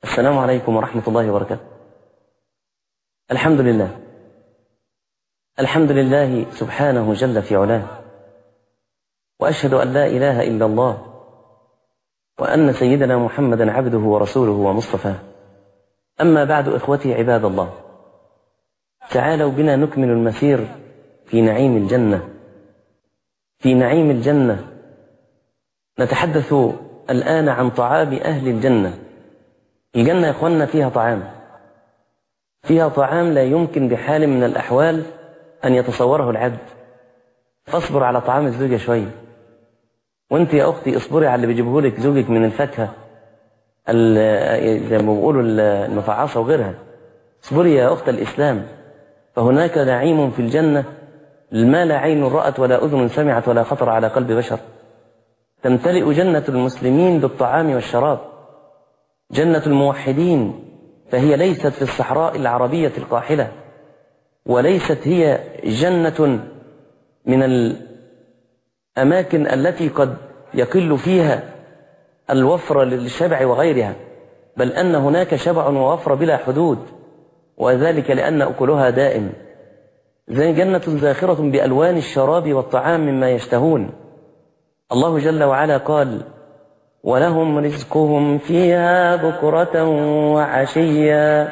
السلام عليكم ورحمة الله وبركاته الحمد لله الحمد لله سبحانه جل في علاه وأشهد أن لا إله إلا الله وأن سيدنا محمدا عبده ورسوله ومصطفاه أما بعد إخوتي عباد الله تعالوا بنا نكمل المسير في نعيم الجنة في نعيم الجنة نتحدث الآن عن طعام أهل الجنة الجنة يا إخواننا فيها طعام فيها طعام لا يمكن بحال من الأحوال أن يتصوره العبد فاصبر على طعام الزوجة شوية وانت يا أختي اصبري على اللي بيجيبه لك زوجك من الفاكهة زي ما بيقولوا المفعصة وغيرها اصبري يا أخت الإسلام فهناك نعيم في الجنة ما لا عين رأت ولا أذن سمعت ولا خطر على قلب بشر تمتلئ جنة المسلمين بالطعام والشراب جنة الموحدين فهي ليست في الصحراء العربية القاحلة وليست هي جنة من الأماكن التي قد يقل فيها الوفر للشبع وغيرها بل أن هناك شبع ووفر بلا حدود وذلك لأن أكلها دائم زي جنة زاخرة بألوان الشراب والطعام مما يشتهون الله جل وعلا قال ولهم رزقهم فيها بكرة وعشيا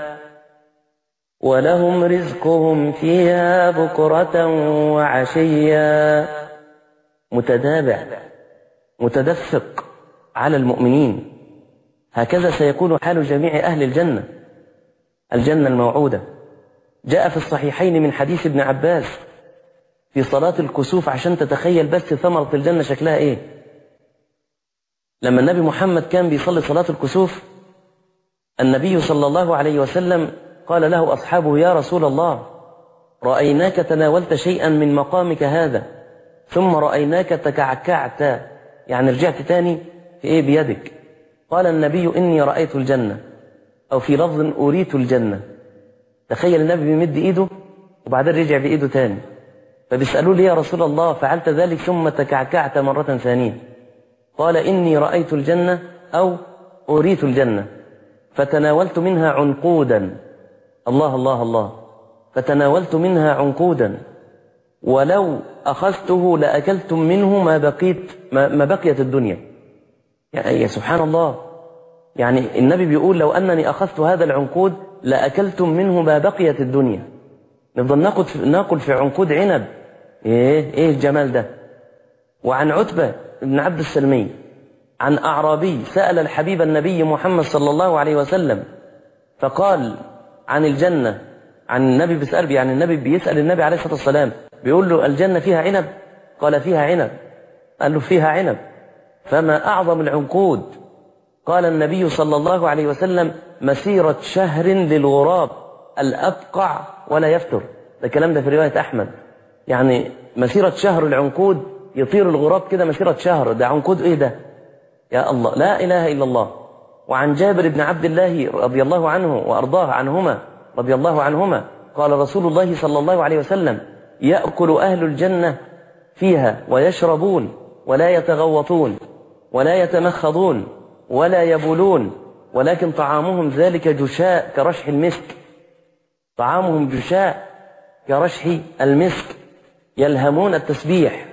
ولهم رزقهم فيها بكرة وعشيا متدابع متدفق على المؤمنين هكذا سيكون حال جميع أهل الجنة الجنة الموعودة جاء في الصحيحين من حديث ابن عباس في صلاة الكسوف عشان تتخيل بس ثمرة الجنة شكلها ايه لما النبي محمد كان بيصلي صلاة الكسوف النبي صلى الله عليه وسلم قال له أصحابه يا رسول الله رأيناك تناولت شيئا من مقامك هذا ثم رأيناك تكعكعت يعني رجعت تاني في ايه بيدك قال النبي إني رأيت الجنة أو في لفظ أريت الجنة تخيل النبي بيمد إيده وبعدين رجع بإيده تاني فبيسألوه ليه يا رسول الله فعلت ذلك ثم تكعكعت مرة ثانية قال إني رأيت الجنة أو أريت الجنة فتناولت منها عنقودا الله الله الله فتناولت منها عنقودا ولو أخذته لأكلتم منه ما بقيت ما, ما بقيت الدنيا يعني يا سبحان الله يعني النبي بيقول لو أنني أخذت هذا العنقود لأكلتم منه ما بقيت الدنيا نفضل ناكل في, ناكل في عنقود عنب ايه ايه الجمال ده وعن عتبة بن عبد السلمي عن أعرابي سأل الحبيب النبي محمد صلى الله عليه وسلم فقال عن الجنة عن النبي بيسأل يعني النبي بيسأل النبي عليه الصلاة والسلام بيقول له الجنة فيها عنب قال فيها عنب قال له فيها عنب فما أعظم العنقود قال النبي صلى الله عليه وسلم مسيرة شهر للغراب الأبقع ولا يفتر ده الكلام ده في رواية أحمد يعني مسيرة شهر العنقود يطير الغراب كده مسيرة شهر ده عنقود إيه ده يا الله لا إله إلا الله وعن جابر بن عبد الله رضي الله عنه وأرضاه عنهما رضي الله عنهما قال رسول الله صلى الله عليه وسلم يأكل أهل الجنة فيها ويشربون ولا يتغوطون ولا يتمخضون ولا يبولون ولكن طعامهم ذلك جشاء كرشح المسك طعامهم جشاء كرشح المسك يلهمون التسبيح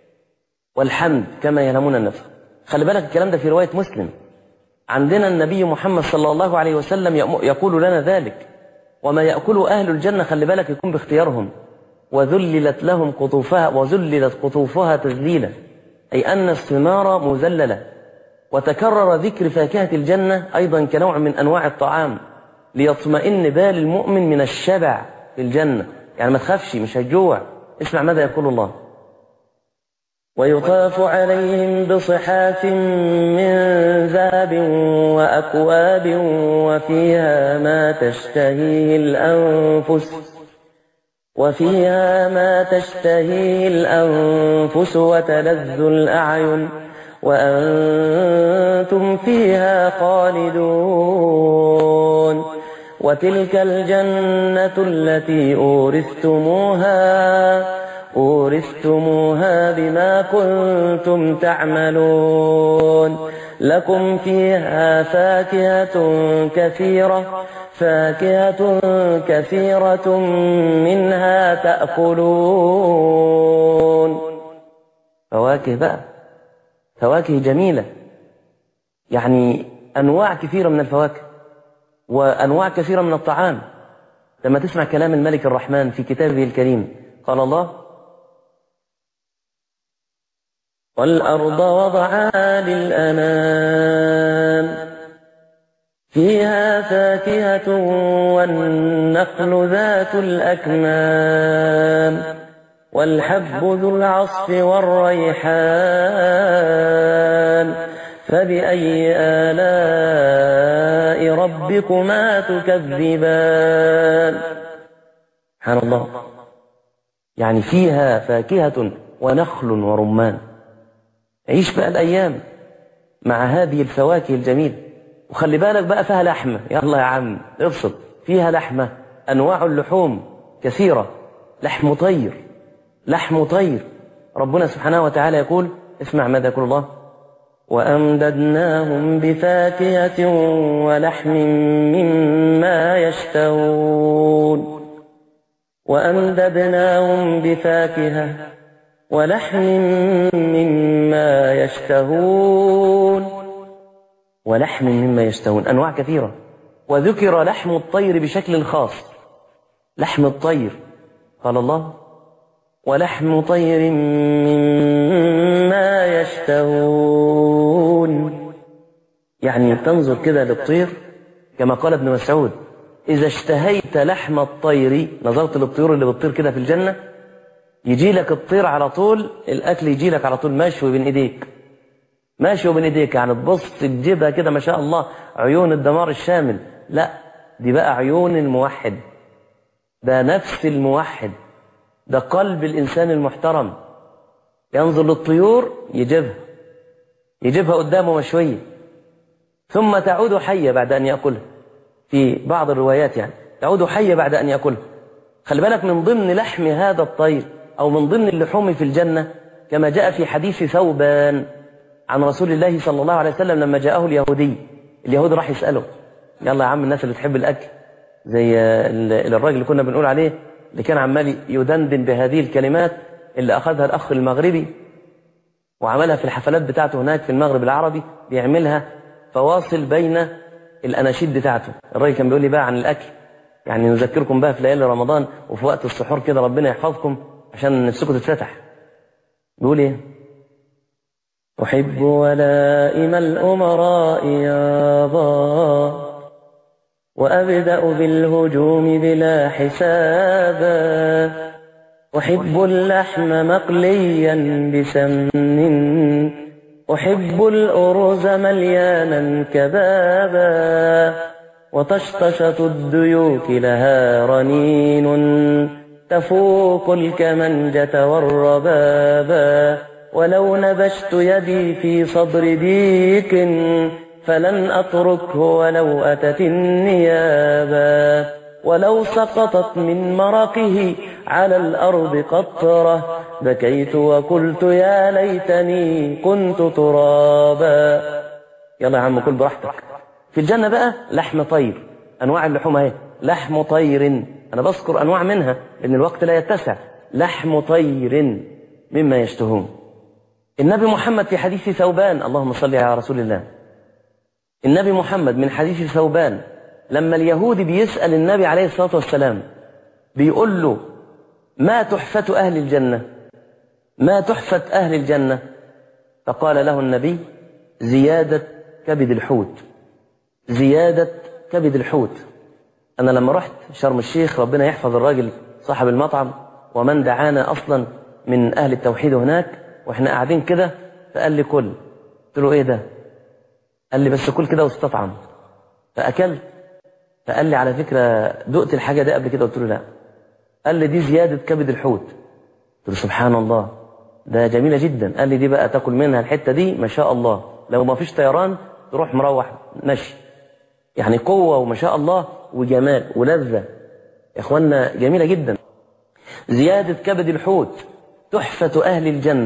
والحمد كما يلهمون النفس خلي بالك الكلام ده في رواية مسلم عندنا النبي محمد صلى الله عليه وسلم يقول لنا ذلك وما يأكل أهل الجنة خلي بالك يكون باختيارهم وذللت لهم قطوفها وذللت قطوفها تذليلا أي أن الثمار مذللة وتكرر ذكر فاكهة الجنة أيضا كنوع من أنواع الطعام ليطمئن بال المؤمن من الشبع في الجنة يعني ما تخافش مش هتجوع اسمع ماذا يقول الله ويطاف عليهم بصحاف من ذهب وأكواب وفيها ما تشتهيه الأنفس وفيها ما تشتهيه الأنفس وتلذ الأعين وأنتم فيها خالدون وتلك الجنة التي أورثتموها أورثتموها بما كنتم تعملون لكم فيها فاكهة كثيرة فاكهة كثيرة منها تأكلون فواكه بقى فواكه جميلة يعني أنواع كثيرة من الفواكه وأنواع كثيرة من الطعام لما تسمع كلام الملك الرحمن في كتابه الكريم قال الله والأرض وضعها للأنام فيها فاكهة والنخل ذات الأكمام والحب ذو العصف والريحان فبأي آلاء ربكما تكذبان سبحان الله يعني فيها فاكهة ونخل ورمان عيش بقى الأيام مع هذه الفواكه الجميلة وخلي بالك بقى فيها لحمة يلا يا عم ابسط فيها لحمة أنواع اللحوم كثيرة لحم طير لحم طير ربنا سبحانه وتعالى يقول اسمع ماذا يقول الله وأمددناهم بفاكهة ولحم مما يشتهون وأمددناهم بفاكهة ولحم مما يشتهون ولحم مما يشتهون أنواع كثيرة وذكر لحم الطير بشكل خاص لحم الطير قال الله ولحم طير مما يشتهون يعني تنظر كده للطير كما قال ابن مسعود إذا اشتهيت لحم الطير نظرت للطيور اللي بتطير كده في الجنة يجي لك الطير على طول الأكل يجي لك على طول مشوي بين إيديك ماشي وبين ايديك يعني تبص تجيبها كده ما شاء الله عيون الدمار الشامل لا دي بقى عيون الموحد ده نفس الموحد ده قلب الانسان المحترم ينظر للطيور يجيبها يجيبها قدامه مشوية ثم تعود حية بعد أن يأكلها في بعض الروايات يعني تعود حية بعد أن يأكلها خلي بالك من ضمن لحم هذا الطير أو من ضمن اللحوم في الجنة كما جاء في حديث ثوبان عن رسول الله صلى الله عليه وسلم لما جاءه اليهودي اليهودي راح يسأله يلا يا عم الناس اللي تحب الأكل زي الراجل اللي كنا بنقول عليه اللي كان عمال يدندن بهذه الكلمات اللي أخذها الأخ المغربي وعملها في الحفلات بتاعته هناك في المغرب العربي بيعملها فواصل بين الأناشيد بتاعته الراجل كان بيقول لي بقى عن الأكل يعني نذكركم بقى في ليالي رمضان وفي وقت السحور كده ربنا يحفظكم عشان نفسكم تتفتح بيقول ايه أحب ولائم الأمراء يابا وأبدأ بالهجوم بلا حسابا أحب اللحم مقليا بسمن أحب الأرز مليانا كبابا وطشطشة الديوك لها رنين تفوق الكمنجة والربابا ولو نبشت يدي في صدر ديك فلن أتركه ولو أتت النيابا ولو سقطت من مرقه على الأرض قطرة بكيت وقلت يا ليتني كنت ترابا يلا يا عم كل براحتك في الجنة بقى لحم طير أنواع اللحوم اهي لحم طير أنا بذكر أنواع منها لأن الوقت لا يتسع لحم طير مما يشتهون النبي محمد في حديث ثوبان اللهم صل على رسول الله النبي محمد من حديث ثوبان لما اليهودي بيسأل النبي عليه الصلاة والسلام بيقول له ما تحفة أهل الجنة ما تحفة أهل الجنة فقال له النبي زيادة كبد الحوت زيادة كبد الحوت أنا لما رحت شرم الشيخ ربنا يحفظ الراجل صاحب المطعم ومن دعانا أصلا من أهل التوحيد هناك وإحنا قاعدين كده فقال لي كل قلت له إيه ده قال لي بس كل كده واستطعم فأكلت فقال لي على فكرة دقت الحاجة دي قبل كده قلت له لا قال لي دي زيادة كبد الحوت قلت له سبحان الله ده جميلة جدا قال لي دي بقى تاكل منها الحتة دي ما شاء الله لو ما فيش طيران تروح مروح مشي يعني قوة وما شاء الله وجمال ولذة يا اخوانا جميلة جدا زيادة كبد الحوت تحفة أهل الجنة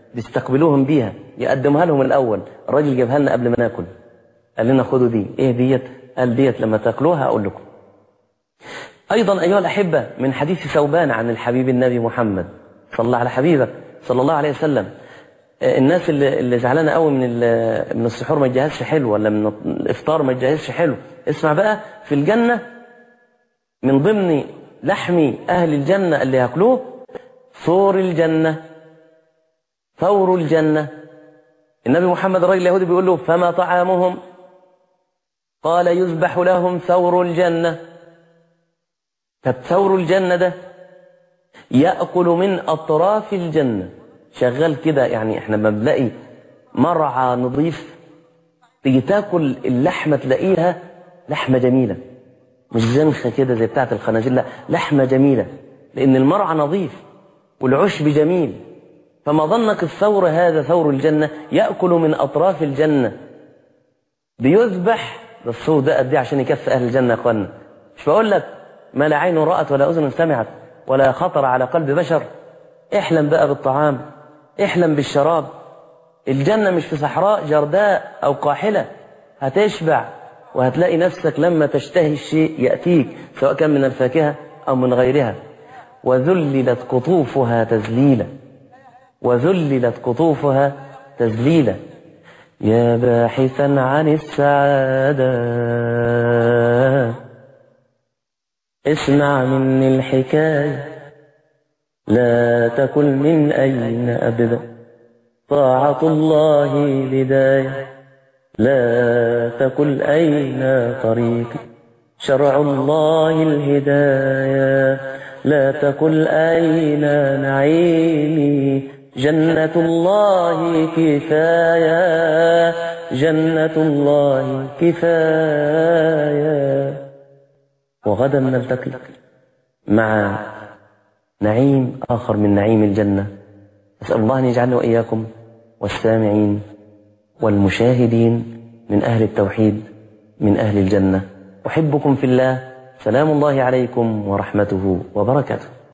بيستقبلوهم بيها يقدمها لهم الأول الراجل جابها لنا قبل ما ناكل قال لنا خدوا دي ايه ديت قال ديت لما تاكلوها أقول لكم أيضا أيها الأحبة من حديث ثوبان عن الحبيب النبي محمد صلى الله على حبيبك صلى الله عليه وسلم الناس اللي, اللي زعلانه قوي من من السحور ما يجهزش حلو ولا من الافطار ما يجهزش حلو اسمع بقى في الجنه من ضمن لحم اهل الجنه اللي ياكلوه ثور الجنه ثور الجنه النبي محمد الراجل اليهودي بيقول له فما طعامهم قال يذبح لهم ثور الجنه طب ثور الجنه ده ياكل من اطراف الجنه شغال كده يعني احنا لما بنلاقي مرعى نظيف تيجي تاكل اللحمه تلاقيها لحمه جميله مش زنخه كده زي بتاعه الخنازير لا لحمه جميله لان المرعى نظيف والعشب جميل فما ظنك الثور هذا ثور الجنه ياكل من اطراف الجنه بيذبح ده الصوت ده قد ايه عشان يكفي اهل الجنه يا اخوانا مش بقول لك ما لا عين رأت ولا أذن سمعت ولا خطر على قلب بشر احلم بقى بالطعام احلم بالشراب الجنة مش في صحراء جرداء أو قاحلة هتشبع وهتلاقي نفسك لما تشتهي الشيء يأتيك سواء كان من الفاكهة أو من غيرها وذللت قطوفها تذليلا وذللت قطوفها تذليلا يا باحثا عن السعادة اسمع مني الحكاية لا تكن من أين أبدأ طاعة الله بداية لا تكن أين طريقي شرع الله الهداية لا تكن أين نعيمي جنة الله كفاية جنة الله كفاية وغدا نلتقي مع نعيم آخر من نعيم الجنة أسأل الله أن يجعلنا وإياكم والسامعين والمشاهدين من أهل التوحيد من أهل الجنة أحبكم في الله سلام الله عليكم ورحمته وبركاته